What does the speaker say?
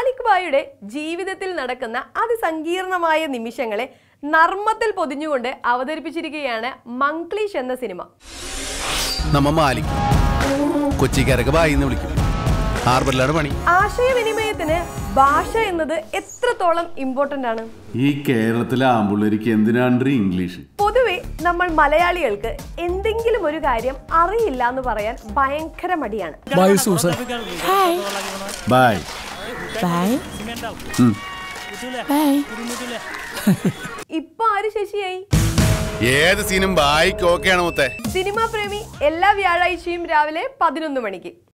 മാണിക് ബായുടെ ജീവിതത്തിൽ നടക്കുന്ന അതിസങ്കീർണമായ നിമിഷങ്ങളെ നർമ്മത്തിൽ പൊതിഞ്ഞുകൊണ്ട് അവതരിപ്പിച്ചിരിക്കുകയാണ് മംഗ്ലീഷ് എന്ന സിനിമ നമ്മ മാലിക് കൊച്ചിക്കാരൊക്കെ ബായി എന്ന് വിളിക്കും ഹാർബറിലാണ് പണി ആശയവിനിമയത്തിന് ഭാഷ എന്നത് എത്രത്തോളം ഇമ്പോർട്ടൻ്റ് ആണ് ഈ കേരളത്തിലെ ആമ്പുള്ളേർക്ക് എന്തിനാണ്ട് ഇംഗ്ലീഷ് പൊതുവെ നമ്മൾ മലയാളികൾക്ക് എന്തെങ്കിലും ഒരു കാര്യം അറിയില്ല എന്ന് പറയാൻ ഭയങ്കര മടിയാണ് ബൈ Bye. Bye. ഇപ്പൊ ആര് ശശിയായി ഏത് സീനും ബായിക്ക് ഓക്കെയാണ് മുത്തേ സിനിമാ പ്രേമി എല്ലാ വ്യാഴാഴ്ചയും രാവിലെ പതിനൊന്ന് മണിക്ക്